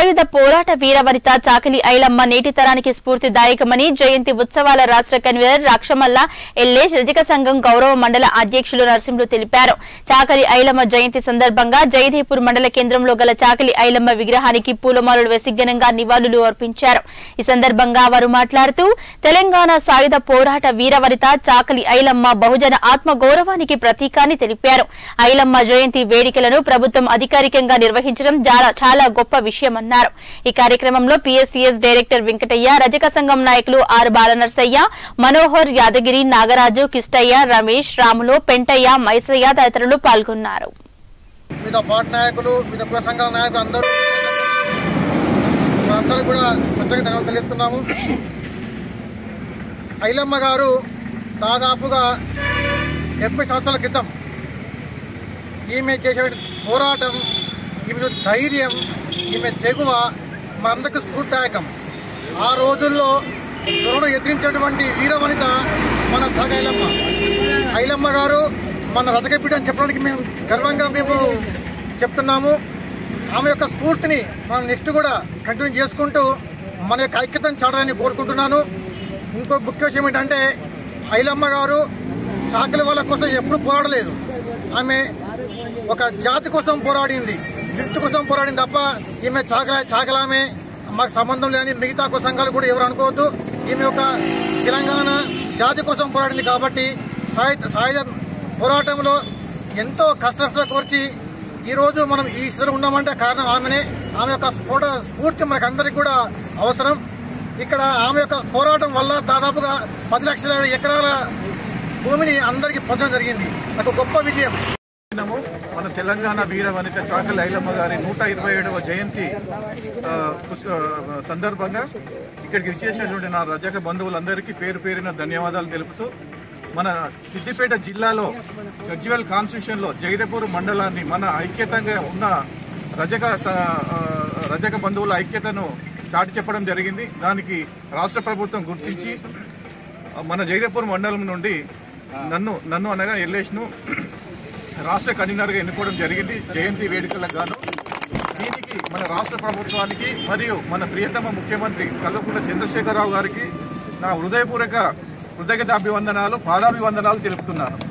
సాయుధ పోరాట వీరవనిత చాకలి ఐలమ్మ నేటి తరానికి స్ఫూర్తిదాయకమని జయంతి ఉత్సవాల రాష్ట్ర కన్వీనర్ రాక్షమల్ల ఎల్లేష్ రజక సంఘం గౌరవ మండల అధ్యక్షులు నరసింహులు తెలిపారు చాకలి ఐలమ్మ జయంతి సందర్భంగా జయదేపూర్ మండల కేంద్రంలో గల చాకలి ఐలమ్మ విగ్రహానికి పూలమాలలు వేసి ఘనంగా నివాళులు అర్పించారు ఈ సందర్భంగా వారు మాట్లాడుతూ తెలంగాణ సాయుధ పోరాట వీరవనిత చాకలి ఐలమ్మ బహుజన ఆత్మ గౌరవానికి ప్రతీకాన్ని తెలిపారు ఐలమ్మ జయంతి వేడుకలను ప్రభుత్వం అధికారికంగా నిర్వహించడం చాలా చాలా గొప్ప విషయమన్నారు ఈ కార్యక్రమంలో పిఎస్సిఎస్ డైరెక్టర్ వెంకటయ్య రజక సంఘం నాయకులు ఆర్ బాలనర్సయ్య మనోహర్ యాదగిరి నాగరాజు కిష్టయ్య రమేష్ రాములు పెంటయ్య మైసయ్య తదితరులు పాల్గొన్నారు వివిధ పార్టీ నాయకులు వివిధ కుల సంఘాల నాయకులు అందరూ అందరూ కూడా ప్రత్యేక ధన్యవాదాలు తెలుపుతున్నాము ఐలమ్మ గారు దాదాపుగా డెబ్బై సంవత్సరాల క్రితం ఈమె చేసే పోరాటం ఈమె ధైర్యం ఈమె తెగువ మనందరికీ స్ఫూర్తిదాయకం ఆ రోజుల్లో దొరను ఎదిరించినటువంటి వీరవనిత మన తాగ ఐలమ్మ ఐలమ్మ గారు మన రజకపీఠ అని చెప్పడానికి మేము గర్వంగా మేము చెప్తున్నాము ఆమె యొక్క స్ఫూర్తిని మనం నెక్స్ట్ కూడా కంటిన్యూ చేసుకుంటూ మన యొక్క ఐక్యతను చాటాలని కోరుకుంటున్నాను ఇంకో ముఖ్య విషయం ఏంటంటే ఐలమ్మ గారు చాకలి వాళ్ళ కోసం ఎప్పుడు పోరాడలేదు ఆమె ఒక జాతి కోసం పోరాడింది విముక్తి కోసం పోరాడింది తప్ప ఈమె చాకల చాకలామే మాకు సంబంధం లేని మిగతా కుల సంఘాలు కూడా ఎవరు అనుకోవద్దు ఈమె ఒక తెలంగాణ జాతి కోసం పోరాడింది కాబట్టి సాయుధ సాయుధ పోరాటంలో ఎంతో కష్ట కోర్చి ఈరోజు మనం ఈ స్థితిలో ఉన్నామంటే కారణం ఆమెనే ఆమె యొక్క స్ఫోట స్ఫూర్తి మనకు అందరికీ కూడా అవసరం ఇక్కడ ఆమె యొక్క పోరాటం వల్ల దాదాపుగా పది లక్షల ఎకరాల భూమిని అందరికీ పొందడం జరిగింది ఒక గొప్ప విజయం దినము మన తెలంగాణ వీర వనిత చాకలి ఐలమ్మ గారి నూట ఇరవై ఏడవ జయంతి ఆ, పుస్- ఆ, సందర్భంగా ఇక్కడికి విచ్చేసినటువంటి నా రజక బంధువులందరికీ పేరు పేరిన ధన్యవాదాలు తెలుపుతూ మన సిద్దిపేట జిల్లాలో గజ్వెల్ కాన్స్టిట్యూషన్లో జైదపూర్ మండలాన్ని మన ఐక్యతంగా ఉన్న రజక స- ఆ, రజక బంధువుల ఐక్యతను చాటి చెప్పడం జరిగింది దానికి రాష్ట్ర ప్రభుత్వం గుర్తించి మన జైదపూర్ మండలం నుండి నన్ను నన్ను అనగా ఎల్లేష్ను రాష్ట్ర కన్వీనర్గా ఎన్నుకోవడం జరిగింది జయంతి వేడుకలకు గాను దీనికి మన రాష్ట్ర ప్రభుత్వానికి మరియు మన ప్రియతమ ముఖ్యమంత్రి కల్వకుంట్ల చంద్రశేఖరరావు గారికి నా హృదయపూర్వక కృతజ్ఞతాభివందనాలు పాదాభివందనాలు తెలుపుతున్నాను